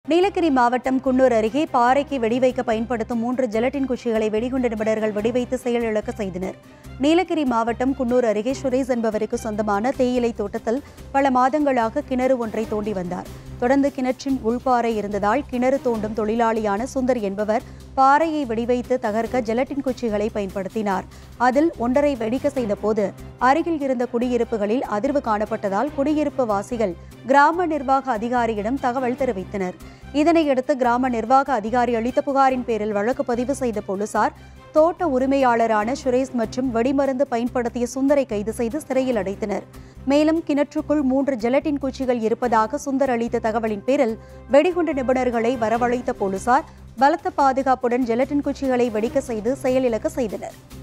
நீலகிரி மாவட்டம் குன்னூர் அருகே பாறைக்கு வெடிவைக்க பயன்படுத்தும் மூன்று ஜெலட்டின் குச்சிகளை வெடிகுண்டு நிபுணர்கள் வெடிவைத்து செயலிழக்க செய்தனர் நீலகிரி மாவட்டம் குன்னூர் அருகே சுரேஷ் என்பவருக்கு சொந்தமான தேயிலை தோட்டத்தில் பல மாதங்களாக கிணறு ஒன்றை தோண்டி வந்தார் தொடர்ந்து கிணற்றின் உள்பாறை இருந்ததால் கிணறு தோண்டும் தொழிலாளியான சுந்தர் என்பவர் பாறையை வெடிவைத்து தகர்க்க ஜெலட்டின் குச்சிகளை பயன்படுத்தினார் அதில் ஒன்றரை வெடிக்க செய்தபோது அருகில் இருந்த குடியிருப்புகளில் அதிர்வு காணப்பட்டதால் குடியிருப்பு வாசிகள் கிராம நிர்வாக அதிகாரியிடம் தகவல் தெரிவித்தனர் இதனையடுத்து கிராம நிர்வாக அதிகாரி அளித்த புகாரின் பேரில் வழக்கு பதிவு செய்த போலீசார் தோட்ட உரிமையாளரான சுரேஷ் மற்றும் வெடிமருந்து பயன்படுத்திய சுந்தரை கைது செய்து சிறையில் அடைத்தனர் மேலும் கிணற்றுக்குள் மூன்று ஜெலட்டின் குச்சிகள் இருப்பதாக சுந்தர் அளித்த தகவலின் பேரில் வெடிகுண்டு நிபுணர்களை வரவழைத்த போலீசார் பலத்த பாதுகாப்புடன் ஜெலட்டின் குச்சிகளை வெடிக்க செய்து செயலிழக்க செய்தனர்